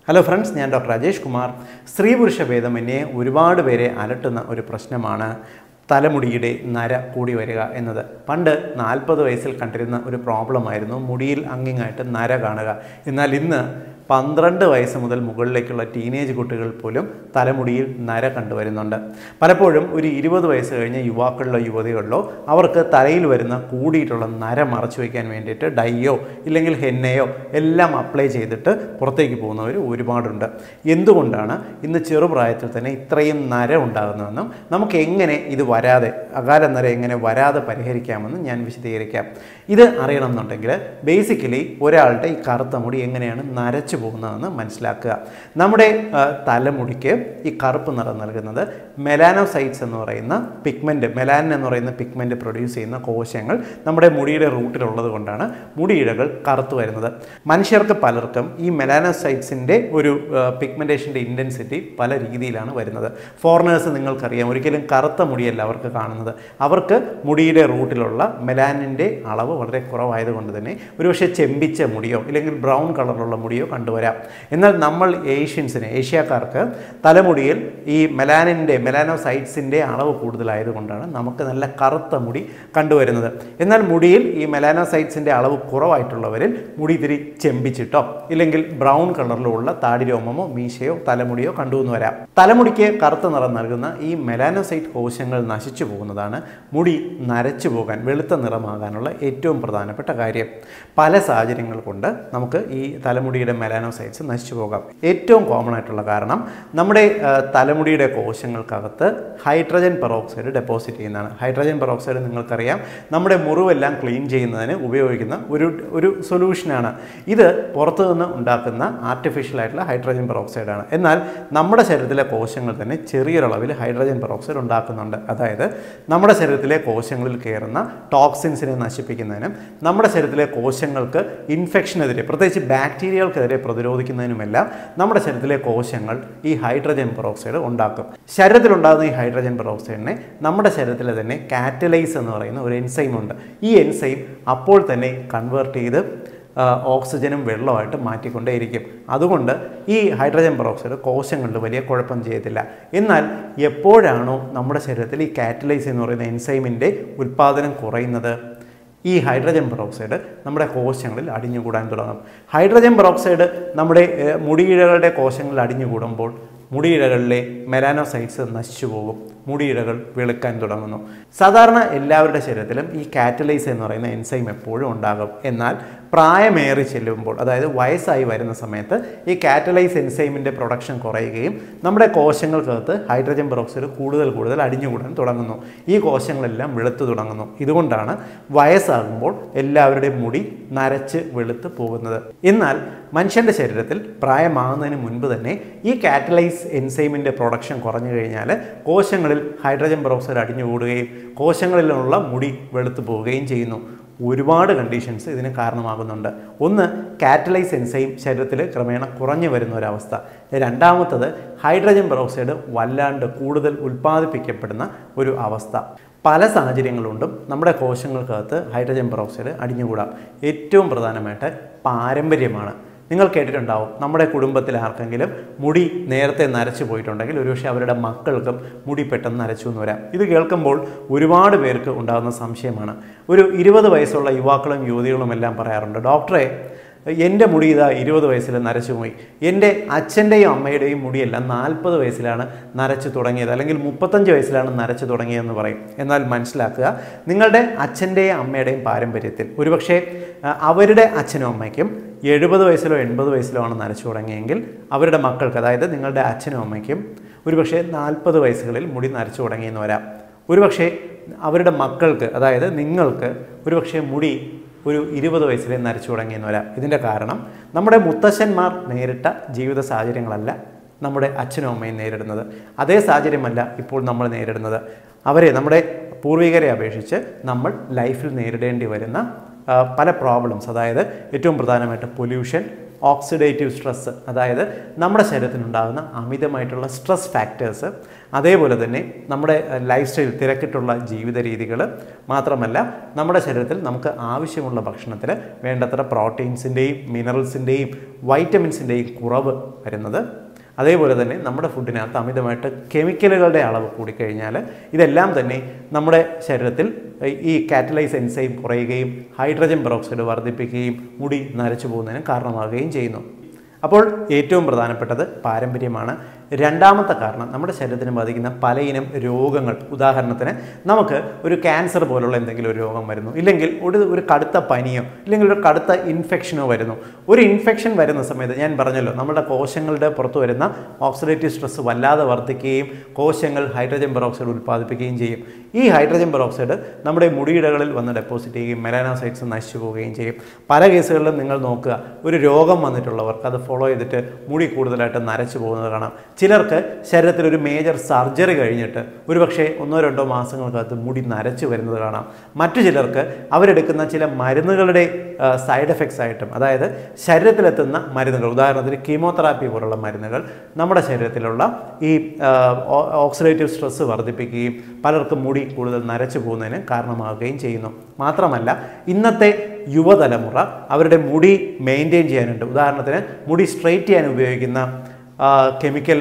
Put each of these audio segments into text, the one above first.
hello friends ഞാൻ doctor Rajesh Kumar സ്ത്രീ പുരുഷ ഭേദമന്യേ ഒരുപാട് പേരെ അലട്ടുന്ന ഒരു പ്രശ്നമാണ് തലമുടിയുടെ നര കൂടി വരിക എന്നത് പണ്ട് നാൽപ്പത് വയസ്സിൽ കണ്ടിരുന്ന ഒരു പ്രോബ്ലമായിരുന്നു മുടിയിൽ അങ്ങിങ്ങായിട്ട് നര കാണുക എന്നാൽ ഇന്ന് പന്ത്രണ്ട് വയസ്സ് മുതൽ മുകളിലേക്കുള്ള ടീനേജ് കുട്ടികൾ പോലും തലമുടിയിൽ നര കണ്ടുവരുന്നുണ്ട് പലപ്പോഴും ഒരു ഇരുപത് വയസ്സ് കഴിഞ്ഞ യുവാക്കളിലോ യുവതികളിലോ അവർക്ക് തലയിൽ വരുന്ന കൂടിയിട്ടുള്ള നര മറച്ചു വയ്ക്കാൻ വേണ്ടിയിട്ട് ഡൈയോ ഇല്ലെങ്കിൽ ഹെന്നയോ എല്ലാം അപ്ലൈ ചെയ്തിട്ട് പുറത്തേക്ക് പോകുന്നവർ ഒരുപാടുണ്ട് എന്തുകൊണ്ടാണ് ഇന്ന് ചെറുപ്രായത്തിൽ തന്നെ ഇത്രയും നര ഉണ്ടാകുന്നതെന്നും നമുക്ക് എങ്ങനെ ഇത് വരാതെ അകാല നര എങ്ങനെ വരാതെ പരിഹരിക്കാമെന്ന് ഞാൻ വിശദീകരിക്കാം ഇത് അറിയണമെന്നുണ്ടെങ്കിൽ ബേസിക്കലി ഒരാളുടെ ഈ കറുത്ത മുടി എങ്ങനെയാണ് നരച്ചു പോകുന്നതെന്ന് മനസ്സിലാക്കുക നമ്മുടെ ആ, തലമുടിക്ക് ഈ കറുപ്പ് നിറം നൽകുന്നത് മെലാനോസൈറ്റ്സ് എന്ന് പറയുന്ന പിഗ്മെൻറ്റ് മെലാനിൻ എന്ന് പറയുന്ന പിഗ്മെൻറ്റ് പ്രൊഡ്യൂസ് ചെയ്യുന്ന കോശങ്ങൾ നമ്മുടെ മുടിയുടെ റൂട്ടിലുള്ളത് കൊണ്ടാണ് മുടിയിഴകൾ കറുത്തു വരുന്നത് മനുഷ്യർക്ക് പലർക്കും ഈ മെലാനോസൈറ്റ്സിൻ്റെ ഒരു പിഗ്മെൻറ്റേഷൻ്റെ ഇൻറ്റൻസിറ്റി പല രീതിയിലാണ് വരുന്നത് ഫോറിനേഴ്സ് നിങ്ങൾക്കറിയാം ഒരിക്കലും കറുത്ത മുടിയല്ല അവർക്ക് കാണുന്നത് അവർക്ക് മുടിയുടെ റൂട്ടിലുള്ള മെലാനിൻ്റെ അളവ് വളരെ കുറവായതുകൊണ്ട് തന്നെ ഒരുപക്ഷെ ചെമ്പിച്ച മുടിയോ ഇല്ലെങ്കിൽ ബ്രൗൺ കളറിലുള്ള മുടിയോ കണ്ടുവരാം എന്നാൽ നമ്മൾ ഏഷ്യൻസിന് ഏഷ്യക്കാർക്ക് തലമുടിയിൽ ഈ മെലാനിൻ്റെ മെലാനോസൈറ്റ്സിൻ്റെ അളവ് കൂടുതലായതുകൊണ്ടാണ് നമുക്ക് നല്ല കറുത്ത മുടി കണ്ടുവരുന്നത് എന്നാൽ മുടിയിൽ ഈ മെലാനോസൈറ്റ്സിൻ്റെ അളവ് കുറവായിട്ടുള്ളവരിൽ മുടി ഇത്തിരി ചെമ്പിച്ചിട്ടോ ഇല്ലെങ്കിൽ ബ്രൗൺ കളറിലുള്ള താടി രോമമോ മീശയോ തലമുടിയോ കണ്ടുവന്ന് വരാം തലമുടിക്ക് കറുത്ത നിറം നൽകുന്ന ഈ മെലാനോസൈറ്റ് കോശങ്ങൾ നശിച്ചു പോകുന്നതാണ് മുടി നരച്ചു പോകാൻ വെളുത്ത നിറമാകാനുള്ള ഏറ്റവും പ്രധാനപ്പെട്ട കാര്യം പല സാഹചര്യങ്ങൾ കൊണ്ട് നമുക്ക് ഈ തലമുടിയുടെ മെലാനോസൈറ്റ്സ് നശിച്ചു പോകാം ഏറ്റവും കോമൺ ആയിട്ടുള്ള കാരണം നമ്മുടെ ആ, തലമുടിയുടെ കോശങ്ങൾക്കകത്ത് ഹൈഡ്രജൻ പെറോക്സൈഡ് ഡെപ്പോസിറ്റ് ചെയ്യുന്നതാണ് ഹൈഡ്രജൻ പെറോക്സൈഡ് നിങ്ങൾക്കറിയാം നമ്മുടെ മുറിവെല്ലാം ക്ലീൻ ചെയ്യുന്നതിന് ഉപയോഗിക്കുന്ന ഒരു ഒരു സൊല്യൂഷനാണ് ഇത് പുറത്തു നിന്ന് ഉണ്ടാക്കുന്ന ആർട്ടിഫിഷ്യൽ ആയിട്ടുള്ള ഹൈഡ്രജൻ പെറോക്സൈഡ് ആണ് എന്നാൽ നമ്മുടെ ശരീരത്തിലെ കോശങ്ങൾ തന്നെ ചെറിയൊരളവിൽ ഹൈഡ്രജൻ പെറോക്സൈഡ് ഉണ്ടാക്കുന്നുണ്ട് അതായത് നമ്മുടെ ശരീരത്തിലെ കോശങ്ങളിൽ കയറുന്ന ടോക്സിൻസിനെ നശിപ്പിക്കുന്നതിനും നമ്മുടെ ശരീരത്തിലെ കോശങ്ങൾക്ക് ഇൻഫെക്ഷനെതിരെ പ്രത്യേകിച്ച് ബാക്ടീരിയകൾക്കെതിരെ പ്രതിരോധിക്കുന്നതിനുമെല്ലാം നമ്മുടെ ശരീരത്തിലെ കോശങ്ങൾ ഈ ഹൈഡ്രജൻ പെറോക്സൈഡ് ഉണ്ടാക്കും ശരീരത്തിലുണ്ടാകുന്ന ഈ ഹൈഡ്രജൻ പെറോക്സൈഡിനെ നമ്മുടെ ശരീരത്തിലെ തന്നെ കാറ്റലൈസ് എന്ന് പറയുന്ന ഒരു എൻസൈം ഉണ്ട് ഈ എൻസൈം അപ്പോൾ തന്നെ കൺവേർട്ട് ചെയ്ത് ആ, ഓക്സിജനും വെള്ളമായിട്ട് മാറ്റിക്കൊണ്ടേയിരിക്കും അതുകൊണ്ട് ഈ ഹൈഡ്രജൻ പെറോക്സൈഡ് കോശങ്ങളിൽ വലിയ കുഴപ്പം ചെയ്യത്തില്ല എന്നാൽ എപ്പോഴാണോ നമ്മുടെ ശരീരത്തിൽ ഈ കാറ്റലൈസ് എന്ന് പറയുന്ന എൻസൈമിൻ്റെ ഉൽപ്പാദനം കുറയുന്നത് ഈ ഹൈഡ്രജൻ പെറോക്സൈഡ് നമ്മുടെ കോശങ്ങളിൽ അടിഞ്ഞുകൂടാൻ തുടങ്ങും ഹൈഡ്രജൻ പെറോക്സൈഡ് നമ്മുടെ ഏഹ്, മുടിയിഴകളുടെ കോശങ്ങളിൽ അടിഞ്ഞുകൂടുമ്പോൾ മുടിയിഴകളിലെ മെലാനോസൈറ്റ്സ് നശിച്ചു പോകും മുടിയിഴകൾ വെളുക്കാൻ തുടങ്ങുന്നു സാധാരണ എല്ലാവരുടെ ശരീരത്തിലും ഈ കാറ്റലൈസ് എന്ന് പറയുന്ന എൻസൈം എപ്പോഴും ഉണ്ടാകും എന്നാൽ പ്രായമേറി ചെല്ലുമ്പോൾ അതായത് വയസ്സായി വരുന്ന സമയത്ത് ഈ കാറ്റലൈസ് എൻസൈമിൻ്റെ പ്രൊഡക്ഷൻ കുറയുകയും നമ്മുടെ കോശങ്ങൾക്കകത്ത് ഹൈഡ്രജൻ പെറോക്സൈഡ് കൂടുതൽ കൂടുതൽ അടിഞ്ഞുകൂടാൻ തുടങ്ങുന്നു ഈ കോശങ്ങളെല്ലാം വെളുത്തു തുടങ്ങുന്നു ഇതുകൊണ്ടാണ് വയസ്സാകുമ്പോൾ എല്ലാവരുടെയും മുടി നരച്ച് വെളുത്ത് പോകുന്നത് എന്നാൽ മനുഷ്യൻ്റെ ശരീരത്തിൽ പ്രായമാകുന്നതിന് മുൻപ് തന്നെ ഈ കാറ്റലൈസ് എൻസൈമിൻ്റെ പ്രൊഡക്ഷൻ കുറഞ്ഞു കഴിഞ്ഞാൽ കോശങ്ങളിൽ ഹൈഡ്രജൻ പെറോക്സൈഡ് അടിഞ്ഞുകൂടുകയും കോശങ്ങളിലുള്ള മുടി വെളുത്തു പോവുകയും ചെയ്യുന്നു ഒരുപാട് കണ്ടീഷൻസ് ഇതിന് കാരണമാകുന്നുണ്ട് ഒന്ന് കാറ്റലൈസ് എൻസൈം ശരീരത്തിൽ ക്രമേണ കുറഞ്ഞു വരുന്ന ഒരവസ്ഥ രണ്ടാമത്തത് ഹൈഡ്രജൻ പെറോക്സൈഡ് വല്ലാണ്ട് കൂടുതൽ ഉൽപ്പാദിപ്പിക്കപ്പെടുന്ന ഒരു അവസ്ഥ പല സാഹചര്യങ്ങളുണ്ടും നമ്മുടെ കോശങ്ങൾക്കകത്ത് ഹൈഡ്രജൻ പെറോക്സൈഡ് അടിഞ്ഞുകൂടാം ഏറ്റവും പ്രധാനമായിട്ട് പാരമ്പര്യമാണ് നിങ്ങൾ കേട്ടിട്ടുണ്ടാവും നമ്മുടെ കുടുംബത്തിൽ ആർക്കെങ്കിലും മുടി നേരത്തെ നരച്ചു പോയിട്ടുണ്ടെങ്കിൽ ഒരുപക്ഷെ അവരുടെ മക്കൾക്കും മുടി പെട്ടെന്ന് നരച്ചു എന്ന് വരാം ഇത് കേൾക്കുമ്പോൾ ഒരുപാട് പേർക്ക് ഉണ്ടാകുന്ന സംശയമാണ് ഒരു ഇരുപത് വയസ്സുള്ള യുവാക്കളും യുവതികളും എല്ലാം പറയാറുണ്ട് ഡോക്ടറെ എൻ്റെ മുടി ഇതാ ഇരുപത് വയസ്സിൽ നരച്ചു പോയി എൻ്റെ അച്ഛൻ്റെയും അമ്മയുടെയും മുടിയെല്ലാം നാൽപ്പത് വയസ്സിലാണ് നരച്ചു തുടങ്ങിയത് അല്ലെങ്കിൽ മുപ്പത്തഞ്ച് വയസ്സിലാണ് നരച്ചു തുടങ്ങിയതെന്ന് പറയും എന്നാൽ മനസ്സിലാക്കുക നിങ്ങളുടെ അച്ഛൻ്റെയും അമ്മയുടെയും പാരമ്പര്യത്തിൽ ഒരുപക്ഷെ ആ, അവരുടെ അച്ഛനും അമ്മയ്ക്കും എഴുപത് വയസ്സിലോ എൺപത് വയസ്സിലോ ആണ് നരച്ചു തുടങ്ങിയെങ്കിൽ അവരുടെ മക്കൾക്ക് അതായത് നിങ്ങളുടെ അച്ഛനും അമ്മയ്ക്കും ഒരുപക്ഷെ നാൽപ്പത് വയസ്സുകളിൽ മുടി നരച്ചു തുടങ്ങിയെന്ന് വരാം ഒരുപക്ഷെ അവരുടെ മക്കൾക്ക് അതായത് നിങ്ങൾക്ക് ഒരുപക്ഷെ മുടി ഒരു ഇരുപത് വയസ്സിലെ നരച്ചു തുടങ്ങിയെന്ന് വരാം ഇതിൻ്റെ കാരണം നമ്മുടെ മുത്തശ്ശന്മാർ നേരിട്ട ജീവിത സാഹചര്യങ്ങളല്ല നമ്മുടെ അച്ഛനും അമ്മയും നേരിടുന്നത് അതേ സാഹചര്യമല്ല ഇപ്പോൾ നമ്മൾ നേരിടുന്നത് അവരെ നമ്മുടെ പൂർവികരെ അപേക്ഷിച്ച് നമ്മൾ ലൈഫിൽ നേരിടേണ്ടി വരുന്ന ആ, പല പ്രോബ്ലംസ് അതായത് ഏറ്റവും പ്രധാനമായിട്ട് പൊല്യൂഷൻ ഓക്സിഡേറ്റീവ് സ്ട്രെസ്സ് അതായത് നമ്മുടെ ശരീരത്തിനുണ്ടാകുന്ന അമിതമായിട്ടുള്ള സ്ട്രെസ് ഫാക്ടേഴ്സ് അതേപോലെ തന്നെ നമ്മുടെ ലൈഫ് സ്റ്റൈൽ തിരക്കിട്ടുള്ള ജീവിത രീതികൾ മാത്രമല്ല നമ്മുടെ ശരീരത്തിൽ നമുക്ക് ആവശ്യമുള്ള ഭക്ഷണത്തിൽ വേണ്ടത്ര പ്രോട്ടീൻസിൻ്റെയും മിനറൽസിൻ്റെയും വൈറ്റമിൻസിൻ്റെയും കുറവ് വരുന്നത് അതേപോലെ തന്നെ നമ്മുടെ ഫുഡിനകത്ത് അമിതമായിട്ട് കെമിക്കലുകളുടെ അളവ് കൂടിക്കഴിഞ്ഞാൽ ഇതെല്ലാം തന്നെ നമ്മുടെ ശരീരത്തിൽ ഈ കാറ്റലൈസ് എൻസൈം കുറയുകയും ഹൈഡ്രജൻ പെറോക്സൈഡ് വർദ്ധിപ്പിക്കുകയും മുടി നരച്ചു പോകുന്നതിന് കാരണമാകുകയും ചെയ്യുന്നു അപ്പോൾ ഏറ്റവും പ്രധാനപ്പെട്ടത് പാരമ്പര്യമാണ് രണ്ടാമത്തെ കാരണം നമ്മുടെ ശരീരത്തിന് ബാധിക്കുന്ന പലയിനം രോഗങ്ങൾ ഉദാഹരണത്തിന് നമുക്ക് ഒരു ക്യാൻസർ പോലുള്ള എന്തെങ്കിലും ഒരു രോഗം വരുന്നു ഇല്ലെങ്കിൽ ഒരു ഒരു കടുത്ത പനിയോ ഇല്ലെങ്കിൽ ഒരു കടുത്ത ഇൻഫെക്ഷനോ വരുന്നു ഒരു ഇൻഫെക്ഷൻ വരുന്ന സമയത്ത് ഞാൻ പറഞ്ഞല്ലോ നമ്മുടെ കോശങ്ങളുടെ പുറത്തു വരുന്ന ഓക്സിഡേറ്റീവ് സ്ട്രെസ് വല്ലാതെ വർദ്ധിക്കുകയും കോശങ്ങൾ ഹൈഡ്രജൻ പെറോക്സൈഡ് ഉൽപ്പാദിപ്പിക്കുകയും ചെയ്യും ഈ ഹൈഡ്രജൻ പെറോക്സൈഡ് നമ്മുടെ മുടിയിടകളിൽ വന്ന് ഡെപ്പോസിറ്റ് ചെയ്യുകയും മെലാനോസൈറ്റ്സ് നശിച്ചു പോവുകയും ചെയ്യും പല കേസുകളിലും നിങ്ങൾ നോക്കുക ഒരു രോഗം വന്നിട്ടുള്ളവർക്ക് അത് ഫോളോ ചെയ്തിട്ട് മുടി കൂടുതലായിട്ട് നരച്ചു പോകുന്നത് കാണാം ചിലർക്ക് ശരീരത്തിൽ ഒരു മേജർ സർജറി കഴിഞ്ഞിട്ട് ഒരുപക്ഷെ ഒന്നോ രണ്ടോ മാസങ്ങൾക്കകത്ത് മുടി നരച്ചു വരുന്നത് കാണാം മറ്റു ചിലർക്ക് അവരെടുക്കുന്ന ചില മരുന്നുകളുടെ സൈഡ് എഫക്ട്സ് ആയിട്ടും അതായത് ശരീരത്തിലെത്തുന്ന മരുന്നുകൾ ഉദാഹരണത്തിന് കീമോതെറാപ്പി പോലുള്ള മരുന്നുകൾ നമ്മുടെ ശരീരത്തിലുള്ള ഈ ഓക്സിഡേറ്റീവ് സ്ട്രെസ് വർദ്ധിപ്പിക്കുകയും പലർക്കും മുടി കൂടുതൽ നരച്ചു പോകുന്നതിന് കാരണമാവുകയും ചെയ്യുന്നു മാത്രമല്ല ഇന്നത്തെ യുവതലമുറ അവരുടെ മുടി മെയിൻറ്റെയിൻ ചെയ്യാനുണ്ട് ഉദാഹരണത്തിന് മുടി സ്ട്രെയിറ്റ് ചെയ്യാൻ ഉപയോഗിക്കുന്ന കെമിക്കൽ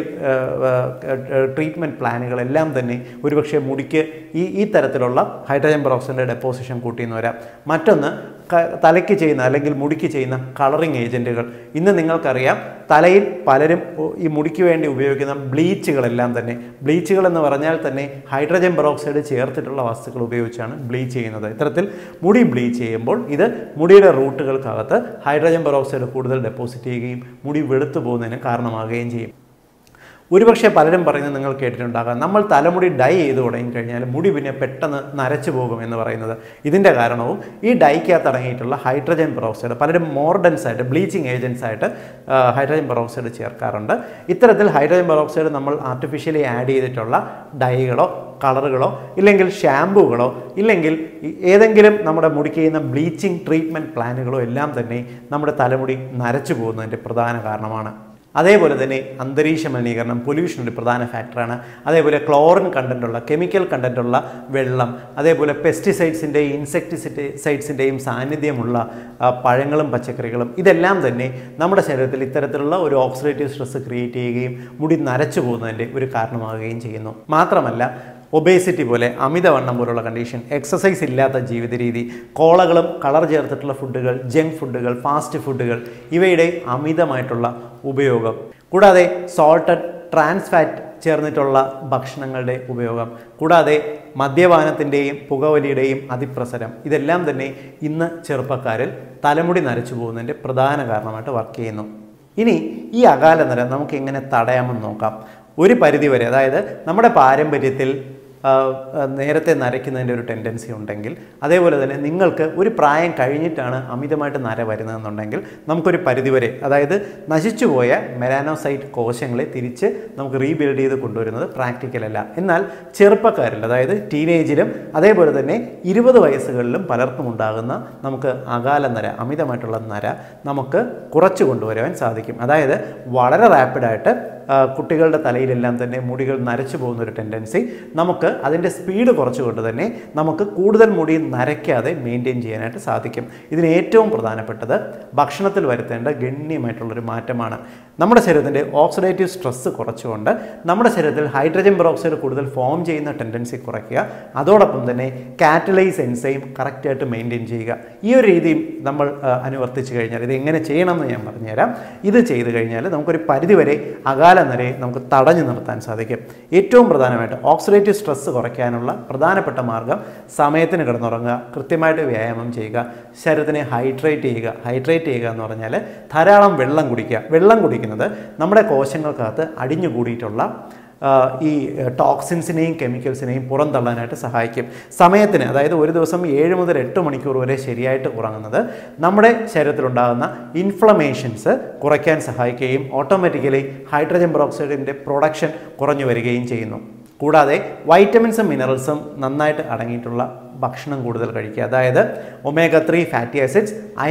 ട്രീറ്റ്മെൻറ്റ് പ്ലാനുകളെല്ലാം തന്നെ ഒരുപക്ഷെ മുടിക്ക് ഈ ഈ തരത്തിലുള്ള ഹൈഡ്രജൻ പെറോക്സൈഡിൻ്റെ ഡെപ്പോസിഷൻ കൂട്ടിയെന്ന് വരാം മറ്റൊന്ന് ക- തലയ്ക്ക് ചെയ്യുന്ന അല്ലെങ്കിൽ മുടിക്ക് ചെയ്യുന്ന കളറിങ് ഏജൻറ്റുകൾ ഇന്ന് നിങ്ങൾക്കറിയാം തലയിൽ പലരും ഒ- ഈ മുടിക്ക് വേണ്ടി ഉപയോഗിക്കുന്ന ബ്ലീച്ചുകളെല്ലാം തന്നെ ബ്ലീച്ചുകൾ എന്ന് പറഞ്ഞാൽ തന്നെ ഹൈഡ്രജൻ പെറോക്സൈഡ് ചേർത്തിട്ടുള്ള വസ്തുക്കൾ ഉപയോഗിച്ചാണ് ബ്ലീച്ച് ചെയ്യുന്നത് ഇത്തരത്തിൽ മുടി ബ്ലീച്ച് ചെയ്യുമ്പോൾ ഇത് മുടിയുടെ റൂട്ടുകൾക്കകത്ത് ഹൈഡ്രജൻ പെറോക്സൈഡ് കൂടുതൽ ഡെപ്പോസിറ്റ് ചെയ്യുകയും മുടി വെളുത്തു പോകുന്നതിന് കാരണമാകുകയും ചെയ്യും ഒരുപക്ഷെ പലരും പറയുന്നത് നിങ്ങൾ കേട്ടിട്ടുണ്ടാകാം നമ്മൾ തലമുടി ഡൈ ചെയ്ത് തുടങ്ങി കഴിഞ്ഞാൽ മുടി പിന്നെ പെട്ടെന്ന് നരച്ചു പോകും എന്ന് പറയുന്നത് ഇതിൻ്റെ കാരണവും ഈ ഡൈക്കകത്ത് അടങ്ങിയിട്ടുള്ള ഹൈഡ്രജൻ പെറോക്സൈഡ് പലരും മോർഡൻസ് ആയിട്ട് ബ്ലീച്ചിങ് ഏജൻസ് ആയിട്ട് ആ, ഹൈഡ്രജൻ പെറോക്സൈഡ് ചേർക്കാറുണ്ട് ഇത്തരത്തിൽ ഹൈഡ്രജൻ പെറോക്സൈഡ് നമ്മൾ ആർട്ടിഫിഷ്യലി ആഡ് ചെയ്തിട്ടുള്ള ഡൈകളോ കളറുകളോ ഇല്ലെങ്കിൽ ഷാമ്പുകളോ ഇല്ലെങ്കിൽ ഈ- ഏതെങ്കിലും നമ്മുടെ മുടിക്ക് ചെയ്യുന്ന ബ്ലീച്ചിങ് ട്രീറ്റ്മെൻറ്റ് പ്ലാനുകളോ എല്ലാം തന്നെ നമ്മുടെ തലമുടി നരച്ചു പോകുന്നതിൻ്റെ പ്രധാന കാരണമാണ് അതേപോലെ തന്നെ അന്തരീക്ഷ മലിനീകരണം പൊല്യൂഷൻ ഒരു പ്രധാന ഫാക്ടറാണ് അതേപോലെ ക്ലോറിൻ കണ്ടൻറ്റുള്ള കെമിക്കൽ കണ്ടൻറ്റുള്ള വെള്ളം അതേപോലെ പെസ്റ്റിസൈഡ്സിൻ്റെയും ഇൻസെക്ടിസൈഡ്സിൻ്റെയും സാന്നിധ്യമുള്ള ആ, പഴങ്ങളും പച്ചക്കറികളും ഇതെല്ലാം തന്നെ നമ്മുടെ ശരീരത്തിൽ ഇത്തരത്തിലുള്ള ഒരു ഓക്സിഡേറ്റീവ് സ്ട്രെസ് ക്രിയേറ്റ് ചെയ്യുകയും മുടി നരച്ചു പോകുന്നതിൻ്റെ ഒരു കാരണമാകുകയും ചെയ്യുന്നു മാത്രമല്ല ഒബേസിറ്റി പോലെ അമിതവണ്ണം പോലുള്ള കണ്ടീഷൻ എക്സസൈസ് ഇല്ലാത്ത ജീവിത രീതി കോളകളും കളർ ചേർത്തിട്ടുള്ള ഫുഡുകൾ ജങ്ക് ഫുഡുകൾ ഫാസ്റ്റ് ഫുഡുകൾ ഇവയുടെ അമിതമായിട്ടുള്ള ഉപയോഗം കൂടാതെ സോൾട്ടഡ് ട്രാൻസ് ഫാറ്റ് ചേർന്നിട്ടുള്ള ഭക്ഷണങ്ങളുടെ ഉപയോഗം കൂടാതെ മദ്യപാനത്തിൻ്റെയും പുകവലിയുടെയും അതിപ്രസരം ഇതെല്ലാം തന്നെ ഇന്ന് ചെറുപ്പക്കാരിൽ തലമുടി നരച്ചു പോകുന്നതിൻ്റെ പ്രധാന കാരണമായിട്ട് വർക്ക് ചെയ്യുന്നു ഇനി ഈ അകാല നിര നമുക്ക് എങ്ങനെ തടയാമെന്ന് നോക്കാം ഒരു പരിധിവരെ അതായത് നമ്മുടെ പാരമ്പര്യത്തിൽ ആ, ആ, നേരത്തെ നരയ്ക്കുന്നതിൻ്റെ ഒരു ടെൻഡൻസി ഉണ്ടെങ്കിൽ അതേപോലെ തന്നെ നിങ്ങൾക്ക് ഒരു പ്രായം കഴിഞ്ഞിട്ടാണ് അമിതമായിട്ട് നര വരുന്നതെന്നുണ്ടെങ്കിൽ നമുക്കൊരു പരിധിവരെ അതായത് നശിച്ചുപോയ മെലാനോസൈറ്റ് കോശങ്ങളെ തിരിച്ച് നമുക്ക് റീബിൽഡ് ചെയ്ത് കൊണ്ടുവരുന്നത് പ്രാക്ടിക്കൽ അല്ല എന്നാൽ ചെറുപ്പക്കാരിൽ അതായത് ടീനേജിലും അതേപോലെ തന്നെ ഇരുപത് വയസ്സുകളിലും പലർക്കും ഉണ്ടാകുന്ന നമുക്ക് അകാല നര അമിതമായിട്ടുള്ള നര നമുക്ക് കുറച്ച് കൊണ്ടുവരുവാൻ സാധിക്കും അതായത് വളരെ റാപ്പിഡായിട്ട് ആ, കുട്ടികളുടെ തലയിലെല്ലാം തന്നെ മുടികൾ നരച്ചു പോകുന്ന ഒരു ടെൻഡൻസി നമുക്ക് അതിൻ്റെ സ്പീഡ് കുറച്ചുകൊണ്ട് തന്നെ നമുക്ക് കൂടുതൽ മുടി നരയ്ക്കാതെ മെയിൻറ്റെയിൻ ചെയ്യാനായിട്ട് സാധിക്കും ഇതിന് ഏറ്റവും പ്രധാനപ്പെട്ടത് ഭക്ഷണത്തിൽ വരുത്തേണ്ട ഗണ്യമായിട്ടുള്ളൊരു മാറ്റമാണ് നമ്മുടെ ശരീരത്തിൻ്റെ ഓക്സിഡേറ്റീവ് സ്ട്രെസ്സ് കുറച്ചുകൊണ്ട് നമ്മുടെ ശരീരത്തിൽ ഹൈഡ്രജൻ പെറോക്സൈഡ് കൂടുതൽ ഫോം ചെയ്യുന്ന ടെൻഡൻസി കുറയ്ക്കുക അതോടൊപ്പം തന്നെ കാറ്റലൈസ് എൻസൈം കറക്റ്റായിട്ട് മെയിൻറ്റെയിൻ ചെയ്യുക ഈ ഒരു രീതിയും നമ്മൾ ആ, അനുവർത്തിച്ച് കഴിഞ്ഞാൽ ഇത് എങ്ങനെ ചെയ്യണമെന്ന് ഞാൻ പറഞ്ഞുതരാം ഇത് ചെയ്ത് കഴിഞ്ഞാൽ നമുക്കൊരു പരിധിവരെ അകാല നരയെ നമുക്ക് തടഞ്ഞു നിർത്താൻ സാധിക്കും ഏറ്റവും പ്രധാനമായിട്ട് ഓക്സിഡേറ്റീവ് സ്ട്രെസ്സ് കുറയ്ക്കാനുള്ള പ്രധാനപ്പെട്ട മാർഗം സമയത്തിന് കിടന്നുറങ്ങുക കൃത്യമായിട്ട് വ്യായാമം ചെയ്യുക ശരീരത്തിനെ ഹൈഡ്രേറ്റ് ചെയ്യുക ഹൈഡ്രേറ്റ് ചെയ്യുക എന്ന് പറഞ്ഞാൽ ധാരാളം വെള്ളം കുടിക്കുക വെള്ളം കുടിക്കുന്നത് നമ്മുടെ കോശങ്ങൾക്കകത്ത് അടിഞ്ഞുകൂടിയിട്ടുള്ള ആ, ഈ ടോക്സിൻസിനെയും കെമിക്കൽസിനെയും പുറന്തള്ളാനായിട്ട് സഹായിക്കും സമയത്തിന് അതായത് ഒരു ദിവസം ഏഴ് മുതൽ എട്ട് മണിക്കൂർ വരെ ശരിയായിട്ട് ഉറങ്ങുന്നത് നമ്മുടെ ശരീരത്തിലുണ്ടാകുന്ന ഇൻഫ്ലമേഷൻസ് കുറയ്ക്കാൻ സഹായിക്കുകയും ഓട്ടോമാറ്റിക്കലി ഹൈഡ്രജൻ പെറോക്സൈഡിൻ്റെ പ്രൊഡക്ഷൻ കുറഞ്ഞു വരികയും ചെയ്യുന്നു കൂടാതെ വൈറ്റമിൻസും മിനറൽസും നന്നായിട്ട് അടങ്ങിയിട്ടുള്ള ഭക്ഷണം കൂടുതൽ കഴിക്കുക അതായത് omega three fatty acids iron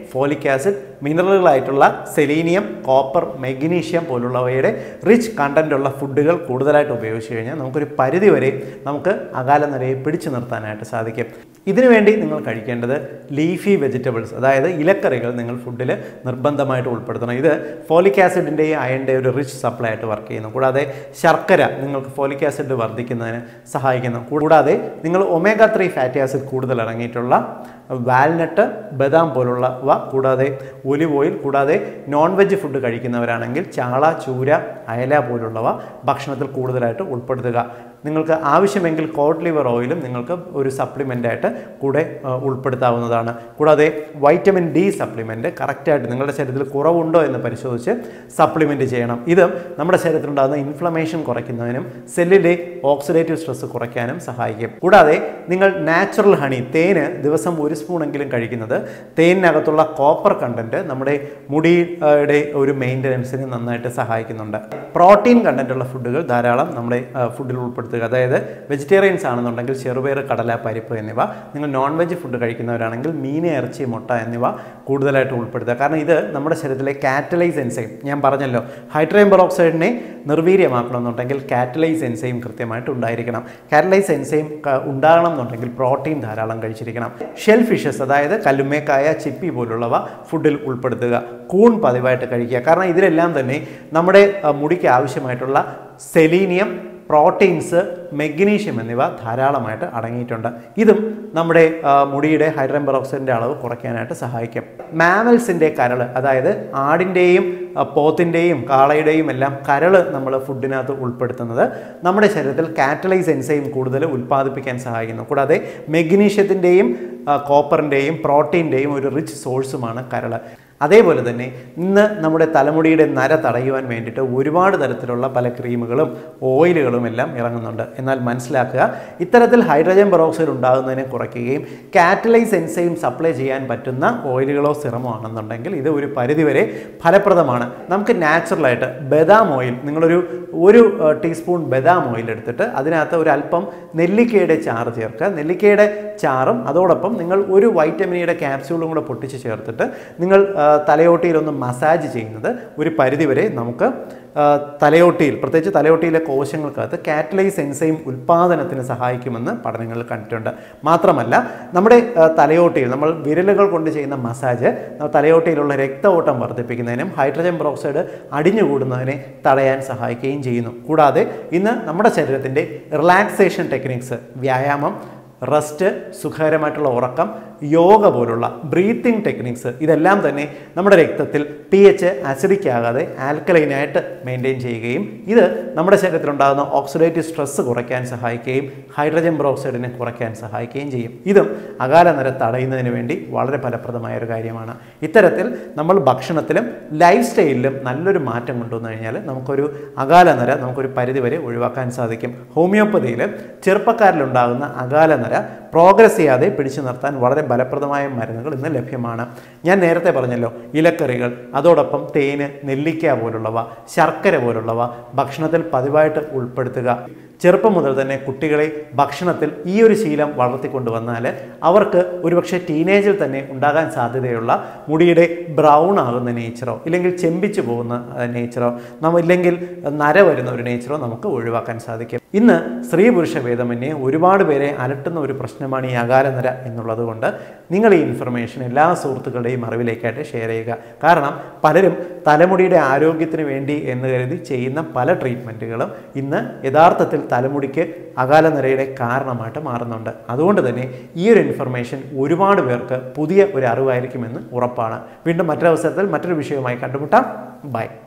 folic acid മിനറലുകളായിട്ടുള്ള സെലീനിയം കോപ്പർ മെഗ്നീഷ്യം പോലുള്ളവയുടെ റിച്ച് കണ്ടൻ്റ് ഉള്ള ഫുഡുകൾ കൂടുതലായിട്ട് ഉപയോഗിച്ച് കഴിഞ്ഞാൽ നമുക്കൊരു പരിധി വരെ നമുക്ക് അകാല നിലയെ പിടിച്ചു നിർത്താനായിട്ട് സാധിക്കും ഇതിനുവേണ്ടി നിങ്ങൾ കഴിക്കേണ്ടത് ലീഫി വെജിറ്റബിൾസ് അതായത് ഇലക്കറികൾ നിങ്ങൾ ഫുഡിൽ നിർബന്ധമായിട്ട് ഉൾപ്പെടുത്തണം ഇത് ഫോലിക് ആസിഡിൻ്റെയും അയണിൻ്റെ ഒരു റിച്ച് സപ്ലൈ ആയിട്ട് വർക്ക് ചെയ്യുന്നു കൂടാതെ ശർക്കര നിങ്ങൾക്ക് ഫോലിക് ആസിഡ് വർദ്ധിക്കുന്നതിന് സഹായിക്കുന്നു കൂടാതെ നിങ്ങൾ ഒമേഗ ത്രീ ഫാറ്റി ആസിഡ് കൂടുതൽ അടങ്ങിയിട്ടുള്ള വാൽനട്ട് ബദാം പോലുള്ളവ കൂടാതെ ഒലിവ് ഓയിൽ കൂടാതെ നോൺ വെജ് ഫുഡ് കഴിക്കുന്നവരാണെങ്കിൽ ചാള ചൂര അയല പോലുള്ളവ ഭക്ഷണത്തിൽ കൂടുതലായിട്ട് ഉൾപ്പെടുത്തുക നിങ്ങൾക്ക് ആവശ്യമെങ്കിൽ കോഡ് ലിവർ ഓയിലും നിങ്ങൾക്ക് ഒരു സപ്ലിമെൻ്റ് ആയിട്ട് കൂടെ ആ, ഉൾപ്പെടുത്താവുന്നതാണ് കൂടാതെ വൈറ്റമിൻ ഡി സപ്ലിമെൻറ്റ് കറക്റ്റായിട്ട് നിങ്ങളുടെ ശരീരത്തിൽ കുറവുണ്ടോ എന്ന് പരിശോധിച്ച് സപ്ലിമെൻറ്റ് ചെയ്യണം ഇത് നമ്മുടെ ശരീരത്തിലുണ്ടാകുന്ന ഇൻഫ്ലമേഷൻ കുറയ്ക്കുന്നതിനും സെല്ലിലെ ഓക്സിഡേറ്റീവ് സ്ട്രെസ് കുറയ്ക്കാനും സഹായിക്കും കൂടാതെ നിങ്ങൾ നാച്ചുറൽ ഹണി തേന് ദിവസം ഒരു സ്പൂണെങ്കിലും കഴിക്കുന്നത് തേനിനകത്തുള്ള കോപ്പർ കണ്ടൻറ്റ് നമ്മുടെ മുടിയുടെ ഒരു മെയിൻ്റനൻസിന് നന്നായിട്ട് സഹായിക്കുന്നുണ്ട് പ്രോട്ടീൻ കണ്ടൻ്റ് ഉള്ള ഫുഡുകൾ ധാരാളം നമ്മുടെ ആ, ഫുഡിൽ ഉൾപ്പെടുത്തുക അതായത് വെജിറ്റേറിയൻസ് ആണെന്നുണ്ടെങ്കിൽ ചെറുപയർ കടല പരിപ്പ് എന്നിവ നിങ്ങൾ നോൺ വെജ് ഫുഡ് കഴിക്കുന്നവരാണെങ്കിൽ മീൻ ഇറച്ചി മുട്ട എന്നിവ കൂടുതലായിട്ട് ഉൾപ്പെടുത്തുക കാരണം ഇത് നമ്മുടെ ശരീരത്തിലെ കാറ്റലൈസ് എൻസൈം ഞാൻ പറഞ്ഞല്ലോ ഹൈഡ്രോജൻ പെറോക്സൈഡിനെ നിർവീര്യമാക്കണമെന്നുണ്ടെങ്കിൽ കാറ്റലൈസ് എൻസൈം കൃത്യമായിട്ട് ഉണ്ടായിരിക്കണം കാറ്റലൈസ് എൻസൈം ഉണ്ടാകണം എന്നുണ്ടെങ്കിൽ പ്രോട്ടീൻ ധാരാളം കഴിച്ചിരിക്കണം ഷെൽ ഫിഷസ് അതായത് കല്ലുമ്മേക്കായ ചിപ്പി പോലുള്ളവ ഫുഡിൽ ഉൾപ്പെടുത്തുക കൂൺ പതിവായിട്ട് കഴിക്കുക കാരണം ഇതിലെല്ലാം തന്നെ നമ്മുടെ ആ, മുടിക്ക് ആവശ്യമായിട്ടുള്ള സെലീനിയം പ്രോട്ടീൻസ് മെഗ്നീഷ്യം എന്നിവ ധാരാളമായിട്ട് അടങ്ങിയിട്ടുണ്ട് ഇതും നമ്മുടെ ആ, മുടിയുടെ ഹൈഡ്രജൻ പെറോക്സൈഡിൻ്റെ അളവ് കുറയ്ക്കാനായിട്ട് സഹായിക്കും മാമൽസിൻ്റെ കരൾ അതായത് ആടിൻ്റെയും ആ, പോത്തിൻ്റെയും കാളയുടെയും എല്ലാം കരൾ നമ്മൾ ഫുഡിനകത്ത് ഉൾപ്പെടുത്തുന്നത് നമ്മുടെ ശരീരത്തിൽ കാറ്റലൈസ് എൻസൈം കൂടുതൽ ഉൽപ്പാദിപ്പിക്കാൻ സഹായിക്കുന്നു കൂടാതെ മെഗ്നീഷ്യത്തിൻ്റെയും കോപ്പറിൻ്റെയും പ്രോട്ടീൻ്റെയും ഒരു റിച്ച് സോഴ്സുമാണ് കരൾ അതേപോലെ തന്നെ ഇന്ന് നമ്മുടെ തലമുടിയുടെ നര തടയുവാൻ വേണ്ടിയിട്ട് ഒരുപാട് തരത്തിലുള്ള പല ക്രീമുകളും ഓയിലുകളും എല്ലാം ഇറങ്ങുന്നുണ്ട് എന്നാൽ മനസ്സിലാക്കുക ഇത്തരത്തിൽ ഹൈഡ്രജൻ പെറോക്സൈഡ് ഉണ്ടാകുന്നതിനെ കുറയ്ക്കുകയും കാറ്റലൈസ് എൻസൈം സപ്ലൈ ചെയ്യാൻ പറ്റുന്ന ഓയിലുകളോ സിറമോ ആണെന്നുണ്ടെങ്കിൽ ഇത് ഒരു പരിധിവരെ ഫലപ്രദമാണ് നമുക്ക് നാച്ചുറലായിട്ട് ബദാം ഓയിൽ നിങ്ങളൊരു ഒരു ഏഹ്, ടീസ്പൂൺ ബദാം ഓയിൽ എടുത്തിട്ട് അതിനകത്ത് ഒരു അല്പം നെല്ലിക്കയുടെ ചാറ് ചേർക്കുക നെല്ലിക്കയുടെ ചാറും അതോടൊപ്പം നിങ്ങൾ ഒരു വൈറ്റമിനിയുടെ ക്യാപ്സ്യൂളും കൂടെ പൊട്ടിച്ച് ചേർത്തിട്ട് നിങ്ങൾ ആ, തലയോട്ടിയിലൊന്ന് മസാജ് ചെയ്യുന്നത് ഒരു പരിധിവരെ നമുക്ക് ആ, തലയോട്ടിയിൽ പ്രത്യേകിച്ച് തലയോട്ടിയിലെ കോശങ്ങൾക്കകത്ത് കാറ്റലൈസ് എൻസൈം ഉൽപ്പാദനത്തിന് സഹായിക്കുമെന്ന് പഠനങ്ങളിൽ കണ്ടിട്ടുണ്ട് മാത്രമല്ല നമ്മുടെ ആ, തലയോട്ടിയിൽ നമ്മൾ വിരലുകൾ കൊണ്ട് ചെയ്യുന്ന മസാജ് ആ, തലയോട്ടിയിലുള്ള രക്ത ഓട്ടം വർദ്ധിപ്പിക്കുന്നതിനും ഹൈഡ്രജൻ പെറോക്സൈഡ് അടിഞ്ഞുകൂടുന്നതിനെ തടയാൻ സഹായിക്കുകയും ചെയ്യുന്നു കൂടാതെ ഇന്ന് നമ്മുടെ ശരീരത്തിൻ്റെ റിലാക്സേഷൻ ടെക്നിക്സ് വ്യായാമം റെസ്റ്റ് സുഖകരമായിട്ടുള്ള ഉറക്കം യോഗ പോലുള്ള ബ്രീത്തിങ് ടെക്നിക്സ് ഇതെല്ലാം തന്നെ നമ്മുടെ രക്തത്തിൽ പി എച്ച് അസിഡിക് ആകാതെ ആൽക്കലൈനായിട്ട് മെയിൻറ്റെയിൻ ചെയ്യുകയും ഇത് നമ്മുടെ ശരീരത്തിലുണ്ടാകുന്ന ഓക്സിഡേറ്റീവ് സ്ട്രെസ് കുറയ്ക്കാൻ സഹായിക്കുകയും ഹൈഡ്രജൻ പെറോക്സൈഡിനെ കുറയ്ക്കാൻ സഹായിക്കുകയും ചെയ്യും ഇതും അകാല നിര തടയുന്നതിന് വേണ്ടി വളരെ ഫലപ്രദമായ ഒരു കാര്യമാണ് ഇത്തരത്തിൽ നമ്മൾ ഭക്ഷണത്തിലും ലൈഫ് സ്റ്റൈലിലും നല്ലൊരു മാറ്റം കൊണ്ടുവന്നു കഴിഞ്ഞാൽ നമുക്കൊരു അകാല നിര നമുക്കൊരു പരിധിവരെ ഒഴിവാക്കാൻ സാധിക്കും ഹോമിയോപ്പതിയിൽ ചെറുപ്പക്കാരിലുണ്ടാകുന്ന അകാല നിര പ്രോഗ്രസ് ചെയ്യാതെ പിടിച്ചു നിർത്താൻ വളരെ ഫലപ്രദമായ മരുന്നുകൾ ഇന്ന് ലഭ്യമാണ് ഞാൻ നേരത്തെ പറഞ്ഞല്ലോ ഇലക്കറികൾ അതോടൊപ്പം തേന് നെല്ലിക്ക പോലുള്ളവ ശർക്കര പോലുള്ളവ ഭക്ഷണത്തിൽ പതിവായിട്ട് ഉൾപ്പെടുത്തുക ചെറുപ്പം മുതൽ തന്നെ കുട്ടികളെ ഭക്ഷണത്തിൽ ഈ ഒരു ശീലം വളർത്തിക്കൊണ്ടുവന്നാൽ അവർക്ക് ഒരുപക്ഷെ ടീനേജിൽ തന്നെ ഉണ്ടാകാൻ സാധ്യതയുള്ള മുടിയുടെ ബ്രൗൺ ആകുന്ന നേച്ചറോ ഇല്ലെങ്കിൽ ചെമ്പിച്ചു പോകുന്ന നേച്ചറോ നമ്മ ഇല്ലെങ്കിൽ നര വരുന്ന ഒരു നേച്ചറോ നമുക്ക് ഒഴിവാക്കാൻ സാധിക്കും ഇന്ന് സ്ത്രീ പുരുഷ ഭേദമന്യേ ഒരുപാട് പേരെ അലട്ടുന്ന ഒരു പ്രശ്നമാണ് ഈ അകാല നര എന്നുള്ളത് കൊണ്ട് നിങ്ങൾ ഈ ഇൻഫർമേഷൻ എല്ലാ സുഹൃത്തുക്കളുടെയും അറിവിലേക്കായിട്ട് ഷെയർ ചെയ്യുക കാരണം പലരും തലമുടിയുടെ ആരോഗ്യത്തിന് വേണ്ടി എന്ന് കരുതി ചെയ്യുന്ന പല ട്രീറ്റ്മെൻറ്റുകളും ഇന്ന് യഥാർത്ഥത്തിൽ തലമുടിക്ക് അകാല നിരയുടെ കാരണമായിട്ട് മാറുന്നുണ്ട് അതുകൊണ്ട് തന്നെ ഈ ഒരു ഇൻഫർമേഷൻ ഒരുപാട് പേർക്ക് പുതിയ ഒരു അറിവായിരിക്കുമെന്ന് ഉറപ്പാണ് വീണ്ടും മറ്റൊരവസരത്തിൽ മറ്റൊരു വിഷയവുമായി കണ്ടുമുട്ടാം ബൈ